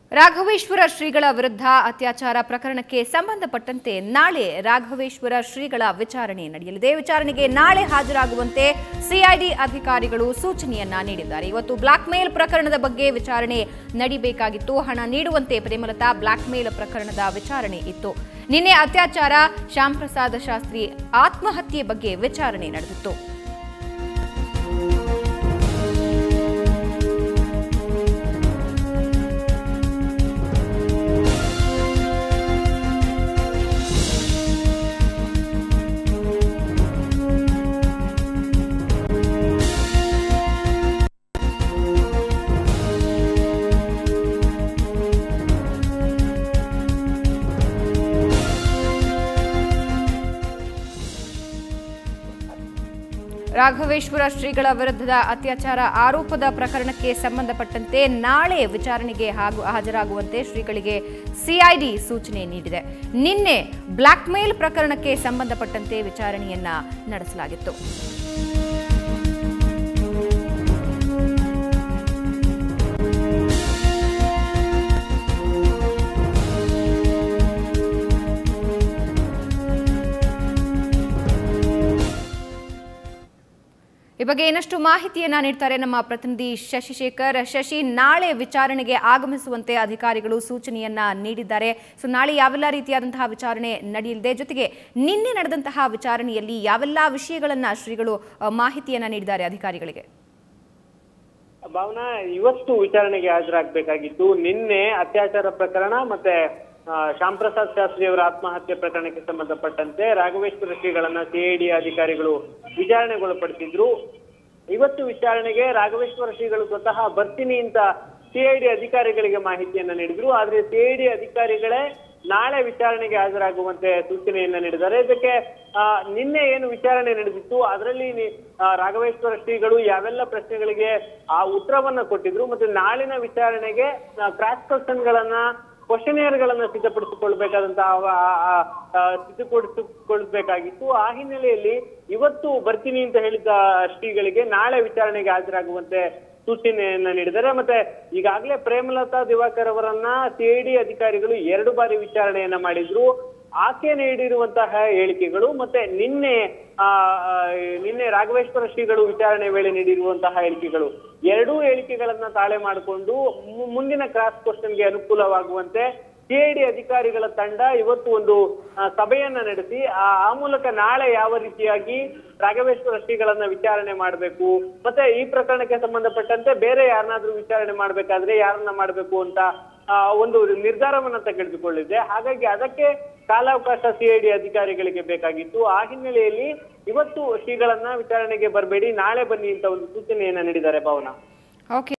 ರಾಘವೇಶ್ವರ ಶ್ರೀಗಳ ವಿರುದ್ಧ ಅತ್ಯಾಚಾರ ಪ್ರಕರಣಕ್ಕೆ ಸಂಬಂಧಪಟ್ಟಂತೆ ನಾಳೆ ರಾಘವೇಶ್ವರ ಶ್ರೀಗಳ ವಿಚಾರಣೆ ನಡೆಯಲಿದೆ ವಿಚಾರಣೆಗೆ ನಾಳೆ ಹಾಜರಾಗುವಂತೆ ಸಿಐಡಿ ಅಧಿಕಾರಿಗಳು ಸೂಚನೆಯನ್ನ ನೀಡಿದ್ದಾರೆ ಇವತ್ತು ಬ್ಲಾಕ್ ಮೇಲ್ ಪ್ರಕರಣದ ಬಗ್ಗೆ ವಿಚಾರಣೆ ನಡಿಬೇಕಾಗಿತ್ತು ಹಣ ನೀಡುವಂತೆ ಪ್ರೇಮಲತಾ ಬ್ಲಾಕ್ ಮೇಲ್ ಪ್ರಕರಣದ ವಿಚಾರಣೆ ಇತ್ತು ನಿನ್ನೆ ಅತ್ಯಾಚಾರ ಶ್ಯಾಮ್ ಪ್ರಸಾದ್ ಶಾಸ್ತ್ರಿ ಆತ್ಮಹತ್ಯೆ ಬಗ್ಗೆ ವಿಚಾರಣೆ ನಡೆದಿತ್ತು ರಾಘವೇಶ್ವರ ಶ್ರೀಗಳ ವಿರುದ್ಧದ ಅತ್ಯಾಚಾರ ಆರೋಪದ ಪ್ರಕರಣಕ್ಕೆ ಸಂಬಂಧಪಟ್ಟಂತೆ ನಾಳೆ ವಿಚಾರಣೆಗೆ ಹಾಗೂ ಹಾಜರಾಗುವಂತೆ ಶ್ರೀಗಳಿಗೆ ಸಿಐಡಿ ಸೂಚನೆ ನೀಡಿದೆ ನಿನ್ನೆ ಬ್ಲಾಕ್ ಮೇಲ್ ಪ್ರಕರಣಕ್ಕೆ ಸಂಬಂಧಪಟ್ಟಂತೆ ವಿಚಾರಣೆಯನ್ನ ನಡೆಸಲಾಗಿತ್ತು ಈ ಬಗ್ಗೆ ಇನ್ನಷ್ಟು ಮಾಹಿತಿಯನ್ನ ನೀಡ್ತಾರೆ ನಮ್ಮ ಪ್ರತಿನಿಧಿ ಶಶಿಶೇಖರ್ ಶಶಿ ನಾಳೆ ವಿಚಾರಣೆಗೆ ಆಗಮಿಸುವಂತೆ ಅಧಿಕಾರಿಗಳು ಸೂಚನೆಯನ್ನ ನೀಡಿದ್ದಾರೆ ಸೊ ನಾಳೆ ಯಾವೆಲ್ಲ ರೀತಿಯಾದಂತಹ ವಿಚಾರಣೆ ನಡೆಯಲಿದೆ ಜೊತೆಗೆ ನಿನ್ನೆ ನಡೆದಂತಹ ವಿಚಾರಣೆಯಲ್ಲಿ ಯಾವೆಲ್ಲ ವಿಷಯಗಳನ್ನ ಶ್ರೀಗಳು ಅ, ಮಾಹಿತಿಯನ್ನ ನೀಡಿದ್ದಾರೆ ಅಧಿಕಾರಿಗಳಿಗೆ ಭಾವನಾ ಇವತ್ತು ವಿಚಾರಣೆಗೆ ಹಾಜರಾಗಬೇಕಾಗಿತ್ತು ನಿನ್ನೆ ಅತ್ಯಾಚಾರ ಪ್ರಕರಣ ಮತ್ತೆ ಆ, ಶ್ಯಾಮ್ ಪ್ರಸಾದ್ ಶಾಸ್ತ್ರಿ ಅವರ ಆತ್ಮಹತ್ಯೆ ಪ್ರಕರಣಕ್ಕೆ ಸಂಬಂಧಪಟ್ಟಂತೆ ರಾಘವೇಶ್ವರ ಶ್ರೀಗಳನ್ನ ಸಿಐಡಿ ಅಧಿಕಾರಿಗಳು ವಿಚಾರಣೆಗೊಳಪಡಿಸಿದ್ರು ಇವತ್ತು ವಿಚಾರಣೆಗೆ ರಾಘವೇಶ್ವರ ಶ್ರೀಗಳು ಸ್ವತಃ ಬರ್ತೀನಿ ಅಂತ ಸಿಐಡಿ ಅಧಿಕಾರಿಗಳಿಗೆ ಮಾಹಿತಿಯನ್ನ ನೀಡಿದ್ರು ಆದ್ರೆ ಸಿಐಡಿ ಅಧಿಕಾರಿಗಳೇ ನಾಳೆ ವಿಚಾರಣೆಗೆ ಹಾಜರಾಗುವಂತೆ ಸೂಚನೆಯನ್ನ ನೀಡಿದ್ದಾರೆ ಇದಕ್ಕೆ ಆ, ನಿನ್ನೆ ಏನು ವಿಚಾರಣೆ ನಡೆದಿತ್ತು ಅದರಲ್ಲಿ ನಿ- ಆ, ರಾಘವೇಶ್ವರ ಶ್ರೀಗಳು ಯಾವೆಲ್ಲ ಪ್ರಶ್ನೆಗಳಿಗೆ ಆ ಉತ್ತರವನ್ನ ಕೊಟ್ಟಿದ್ರು ಮತ್ತೆ ನಾಳಿನ ವಿಚಾರಣೆಗೆ ಕ್ರಾಸ್ ಕ್ವಶನ್ ಗಳನ್ನ ಕ್ವಶನಿಯರ್ ಗಳನ್ನ ಸಿದ್ಧಪಡಿಸಿಕೊಳ್ಬೇಕಾದಂತಹ ಅವ- ಆ- ಆ- ಆ, ಸಿದ್ಧಪಡಿಸಿಕೊಳ್ಬೇಕಾಗಿತ್ತು ಆ ಹಿನ್ನೆಲೆಯಲ್ಲಿ ಇವತ್ತು ಬರ್ತೀನಿ ಅಂತ ಹೇಳಿದ್ದ ಶ್ರೀಗಳಿಗೆ ನಾಳೆ ವಿಚಾರಣೆಗೆ ಹಾಜರಾಗುವಂತೆ ಸೂಚನೆಯನ್ನ ನೀಡಿದ್ದಾರೆ ಮತ್ತೆ ಈಗಾಗಲೇ ಪ್ರೇಮಲತಾ ದಿವಾಕರ್ ಅವರನ್ನ ಸಿಐಡಿ ಅಧಿಕಾರಿಗಳು ಎರಡು ಬಾರಿ ವಿಚಾರಣೆಯನ್ನ ಮಾಡಿದ್ರು ಆಕೆ ನೀಡಿರುವಂತಹ ಹೇಳಿಕೆಗಳು ಮತ್ತೆ ನಿನ್ನೆ ಆ ಆ, ನಿನ್ನೆ ರಾಘವೇಶ್ವರ ಶ್ರೀಗಳು ವಿಚಾರಣೆ ವೇಳೆ ನೀಡಿರುವಂತಹ ಹೇಳಿಕೆಗಳು ಎರಡೂ ಹೇಳಿಕೆಗಳನ್ನ ತಾಳೆ ಮಾಡಿಕೊಂಡು ಮು- ಮುಂದಿನ ಕ್ರಾಸ್ ಕ್ವಶನ್ಗೆ ಅನುಕೂಲವಾಗುವಂತೆ ಸಿಐಡಿ ಅಧಿಕಾರಿಗಳ ತಂಡ ಇವತ್ತು ಒಂದು ಆ, ಸಭೆಯನ್ನ ನಡೆಸಿ ಆ ಆ ಮೂಲಕ ನಾಳೆ ಯಾವ ರೀತಿಯಾಗಿ ರಾಘವೇಶ್ವರ ಶ್ರೀಗಳನ್ನ ವಿಚಾರಣೆ ಮಾಡಬೇಕು ಮತ್ತೆ ಈ ಪ್ರಕರಣಕ್ಕೆ ಸಂಬಂಧಪಟ್ಟಂತೆ ಬೇರೆ ಯಾರನ್ನಾದ್ರೂ ವಿಚಾರಣೆ ಮಾಡ್ಬೇಕಾದ್ರೆ ಯಾರನ್ನ ಮಾಡಬೇಕು ಅಂತ ಆ, ಒಂದು ನಿರ್ಧಾರವನ್ನ ತೆಗೆದುಕೊಳ್ಳಿದೆ ಹಾಗಾಗಿ ಅದಕ್ಕೆ ಕಾಲಾವಕಾಶ ಸಿಐಡಿ ಅಧಿಕಾರಿಗಳಿಗೆ ಬೇಕಾಗಿತ್ತು ಆ ಹಿನ್ನೆಲೆಯಲ್ಲಿ ಇವತ್ತು ಶ್ರೀಗಳನ್ನ ವಿಚಾರಣೆಗೆ ಬರಬೇಡಿ ನಾಳೆ ಬನ್ನಿ ಅಂತ ಒಂದು ಸೂಚನೆಯನ್ನ ನೀಡಿದ್ದಾರೆ ಭಾವನಾ ಓಕೆ